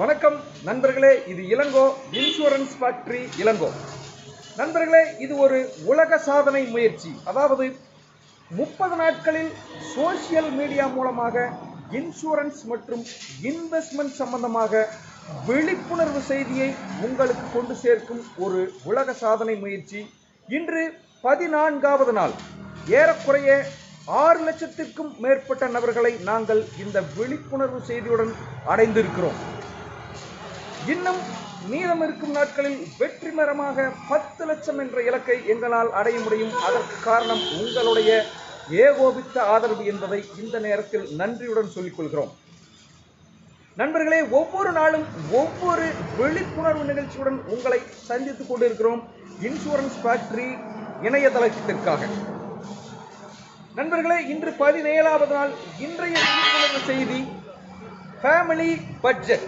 வணக்கம் நண்பர்களே இது இளங்கோ இன்சூரன்ஸ் ஃபேக்டரி இளங்கோ நண்பர்களே இது ஒரு உலக சாதனை முயற்சி அதாவது முப்பது நாட்களில் சோஷியல் மீடியா மூலமாக இன்சூரன்ஸ் மற்றும் இன்வெஸ்ட்மெண்ட் சம்பந்தமாக விழிப்புணர்வு செய்தியை உங்களுக்கு கொண்டு சேர்க்கும் ஒரு உலக சாதனை முயற்சி இன்று பதினான்காவது நாள் ஏறக்குறைய ஆறு லட்சத்திற்கும் மேற்பட்ட நபர்களை நாங்கள் இந்த விழிப்புணர்வு செய்தியுடன் அடைந்திருக்கிறோம் இன்னும் மீதம் இருக்கும் நாட்களில் வெற்றிகரமாக பத்து லட்சம் என்ற இலக்கை எங்களால் அடைய முடியும் அதற்கு காரணம் உங்களுடைய ஏகோபித்த ஆதரவு என்பதை இந்த நேரத்தில் நன்றியுடன் சொல்லிக் கொள்கிறோம் நண்பர்களே ஒவ்வொரு நாளும் ஒவ்வொரு விழிப்புணர்வு நிகழ்ச்சியுடன் உங்களை சந்தித்துக் கொண்டிருக்கிறோம் இன்சூரன்ஸ் ஃபேக்டரி இணையதளத்திற்காக நண்பர்களே இன்று பதினேழாவது நாள் இன்றைய விழிப்புணர்வு செய்தி ஃபேமிலி பட்ஜெட்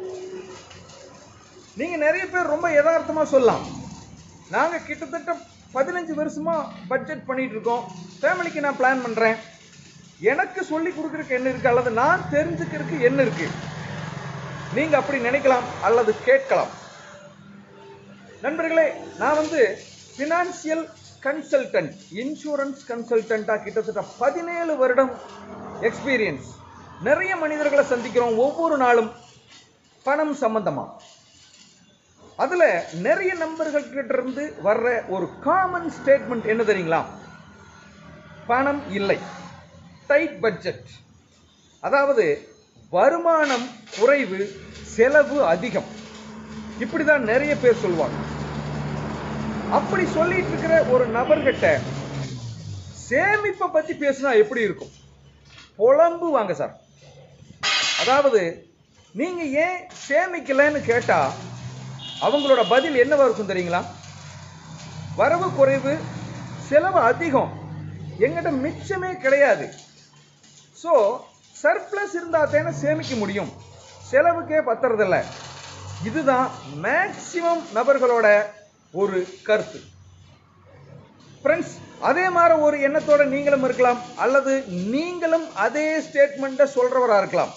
நீங்க நிறைய பேர் ரொம்ப யதார்த்தமா சொல்லலாம் நாங்க கிட்டத்தட்ட பதினஞ்சு வருஷமா பட்ஜெட் பண்ணிட்டு இருக்கோம் ஃபேமிலிக்கு நான் பிளான் பண்றேன் எனக்கு சொல்லி கொடுக்கறதுக்கு என்ன இருக்கு அல்லது நான் தெரிஞ்சுக்கிறதுக்கு என்ன இருக்கு நீங்க அப்படி நினைக்கலாம் அல்லது கேட்கலாம் நண்பர்களே நான் வந்து பினான்சியல் கன்சல்டன்ட் இன்சூரன்ஸ் கன்சல்டண்டா கிட்டத்தட்ட பதினேழு வருடம் எக்ஸ்பீரியன்ஸ் நிறைய மனிதர்களை சந்திக்கிறோம் ஒவ்வொரு நாளும் பணம் சம்பந்தமா அதுல நிறைய நம்பர்கள் கிட்ட இருந்து வர்ற ஒரு காமன் ஸ்டேட்மெண்ட் என்ன தெரியுங்களா பணம் இல்லை டைட் பட்ஜெட் அதாவது வருமானம் குறைவு செலவு அதிகம் இப்படிதான் நிறைய பேர் சொல்லுவாங்க அப்படி சொல்லிட்டு இருக்கிற ஒரு நபர்கிட்ட சேமிப்பை பத்தி பேசினா எப்படி இருக்கும் புலம்பு வாங்க சார் அதாவது நீங்க ஏன் சேமிக்கலன்னு கேட்டா அவங்களோட பதில் என்னவா இருக்கும் தெரியுங்களா வரவு குறைவு செலவு அதிகம் எங்கிட்ட மிச்சமே கிடையாது ஸோ சர்ப்ளஸ் இருந்தா தானே சேமிக்க முடியும் செலவுக்கே பத்துறதில்ல இதுதான் மேக்சிமம் நபர்களோட ஒரு கருத்து ஃப்ரெண்ட்ஸ் அதே மாதிரி ஒரு எண்ணத்தோட நீங்களும் இருக்கலாம் அல்லது நீங்களும் அதே ஸ்டேட்மெண்ட்டை சொல்றவரா இருக்கலாம்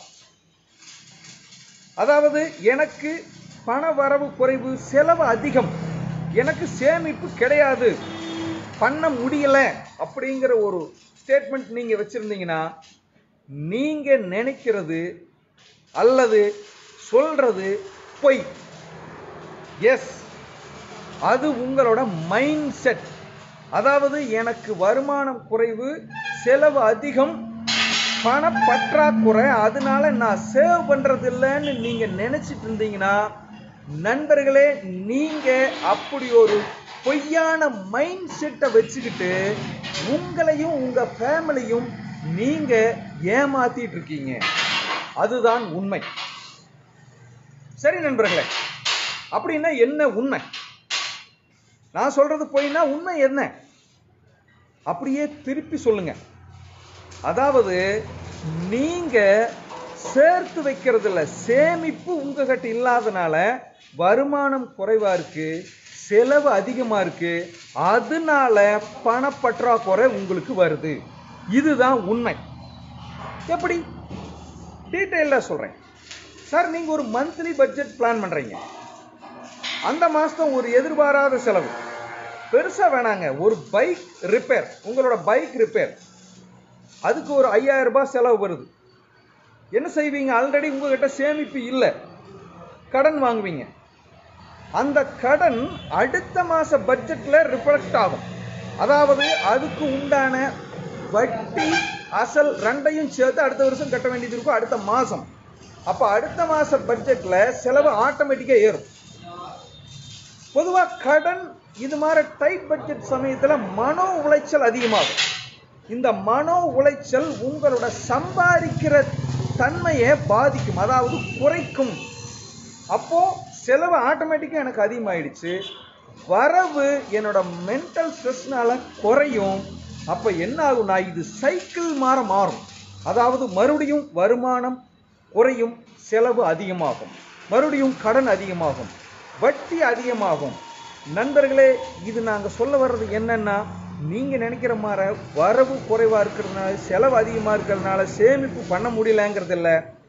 அதாவது எனக்கு பண வரவு குறைவு செலவு அதிகம் எனக்கு சேமிப்பு கிடையாது பண்ண முடியல அப்படிங்கிற ஒரு ஸ்டேட்மெண்ட் நீங்க வச்சிருந்தீங்கன்னா நீங்க நினைக்கிறது அல்லது சொல்றது பொய் எஸ் அது உங்களோட மைண்ட் செட் அதாவது எனக்கு வருமானம் குறைவு செலவு அதிகம் பண பற்றாக்குறை அதனால நான் சேவ் பண்றது இல்லைன்னு நீங்க நினைச்சிட்டு இருந்தீங்கன்னா நண்பர்களே நீங்க அப்படி ஒரு பொய்யான மைண்ட் செட்டை வச்சுக்கிட்டு உங்களையும் உங்க ஃபேமிலியும் நீங்க ஏமாத்திட்டு இருக்கீங்க அதுதான் உண்மை சரி நண்பர்களே அப்படின்னா என்ன உண்மை நான் சொல்றது பொய்னா உண்மை என்ன அப்படியே திருப்பி சொல்லுங்க அதாவது நீங்க சேர்த்து வைக்கிறது இல்ல சேமிப்பு உங்ககிட்ட இல்லாதனால வருமானம் குறைவா இருக்கு செலவு அதிகமா இருக்கு அதனால பணப்பற்றாக்குறை உங்களுக்கு வருது இதுதான் உண்மை எப்படி டீட்டெயிலா சொல்றேன் சார் நீங்க ஒரு மந்த்லி பட்ஜெட் பிளான் பண்றீங்க அந்த மாசம் ஒரு எதிர்பாராத செலவு பெருசா வேணாங்க ஒரு பைக் ரிப்பேர் உங்களோட பைக் ரிப்பேர் அதுக்கு ஒரு ஐயாயிரம் ரூபாய் செலவு வருது என்ன செய்வீங்க ஆல்ரெடி உங்ககிட்ட சேமிப்பு இல்லை கடன் வாங்குவீங்க அந்த கடன் அடுத்த மாச பட்ஜெட்ல ரிஃப்ளெக்ட் ஆகும் அதாவது அதுக்கு உண்டான வட்டி அசல் ரெண்டையும் சேர்த்து அடுத்த வருஷம் கட்ட வேண்டியது இருக்கும் அடுத்த மாசம் அப்ப அடுத்த மாச பட்ஜெட்ல செலவு ஆட்டோமேட்டிக்கா ஏறும் பொதுவா கடன் இது மாதிரி டைட் பட்ஜெட் சமயத்துல மனோ உளைச்சல் அதிகமாகும் இந்த மனோ உளைச்சல் உங்களோட சம்பாதிக்கிற தன்மையை பாதிக்கும் அதாவது குறைக்கும் அப்போ செலவு ஆட்டோமேட்டிக்கா எனக்கு அதிகமாயிடுச்சு வரவு என்னோட மென்டல் ஸ்ட்ரெஸ்னால குறையும் அப்ப என்ன ஆகும்னா இது சைக்கிள் மாற மாறும் அதாவது மறுபடியும் வருமானம் குறையும் செலவு அதிகமாகும் மறுபடியும் கடன் அதிகமாகும் வட்டி அதிகமாகும் நண்பர்களே இது நாங்க சொல்ல வர்றது என்னன்னா நீங்க நினைக்கிற மாதிரி வரவு குறைவா இருக்கிறதுனால செலவு அதிகமா இருக்கிறதுனால சேமிப்பு பண்ண முடியலங்கிறது இல்ல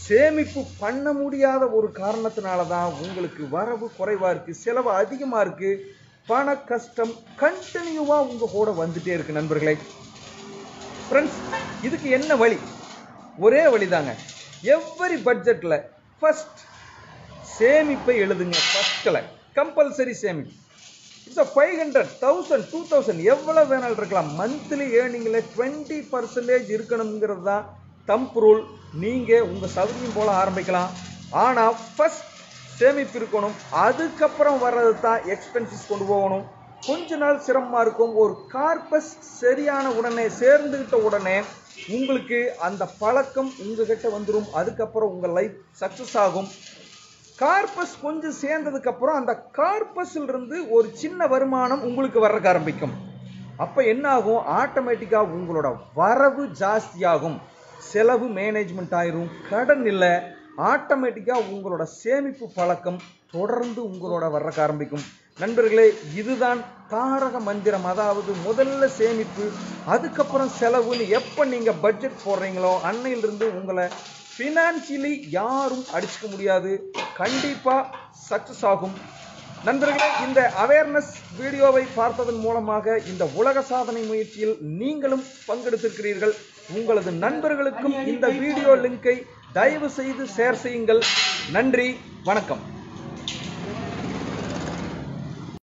சேமிப்பு பண்ண முடியாத ஒரு காரணத்தினால தான் உங்களுக்கு வரவு குறைவா இருக்கு செலவு அதிகமா இருக்கு பண கஷ்டம் கண்டினியூவா உங்க கூட வந்துட்டே இருக்கு நண்பர்களே ஃப்ரெண்ட்ஸ் இதுக்கு என்ன வழி ஒரே வழிதாங்க எவ்வரி பட்ஜெட்ல ஃபர்ஸ்ட் சேமிப்பை எழுதுங்க ஃபர்ஸ்ட்ல கம்பல்சரி சேமிப்பு it's five hundred thousand two thousand எவ்வளோ வேணாலும் இருக்கலாம் மந்த்லி ஏர்னிங்கில் டுவெண்ட்டி பர்சன்டேஜ் இருக்கணுங்கிறது தான் தம்ப் ரூல் நீங்கள் உங்கள் சௌகரியம் போல ஆரம்பிக்கலாம் ஆனால் ஃபர்ஸ்ட் சேமிப்பு இருக்கணும் அதுக்கப்புறம் வர்றது தான் எக்ஸ்பென்சஸ் கொண்டு போகணும் கொஞ்ச நாள் சிரமமாக இருக்கும் ஒரு கார்பஸ் சரியான உடனே சேர்ந்துக்கிட்ட உடனே உங்களுக்கு அந்த பழக்கம் உங்ககிட்ட வந்துடும் அதுக்கப்புறம் உங்கள் லைஃப் சக்ஸஸ் ஆகும் கார்பஸ் கொஞ்சம் சேர்ந்ததுக்கு அப்புறம் அந்த கார்பஸ்ல இருந்து ஒரு சின்ன வருமானம் உங்களுக்கு வர்றக்க ஆரம்பிக்கும் அப்ப என்ன ஆகும் ஆட்டோமேட்டிக்கா உங்களோட வரவு ஜாஸ்தியாகும் செலவு மேனேஜ்மெண்ட் ஆயிரும் கடன் இல்லை ஆட்டோமேட்டிக்கா உங்களோட சேமிப்பு பழக்கம் தொடர்ந்து உங்களோட வர்றக்க ஆரம்பிக்கும் நண்பர்களே இதுதான் தாரக மந்திரம் அதாவது முதல்ல சேமிப்பு அதுக்கப்புறம் செலவுன்னு எப்போ நீங்க பட்ஜெட் போடுறீங்களோ அன்னையிலிருந்து உங்களை ஃபினான்சியலி யாரும் அடிச்சுக்க முடியாது கண்டிப்பா சக்சஸ் ஆகும் நண்பர்களே இந்த அவேர்னஸ் வீடியோவை பார்த்ததன் மூலமாக இந்த உலக சாதனை முயற்சியில் நீங்களும் பங்கெடுத்திருக்கிறீர்கள் உங்களது நண்பர்களுக்கும் இந்த வீடியோ லிங்கை தயவு செய்து ஷேர் செய்யுங்கள் நன்றி வணக்கம்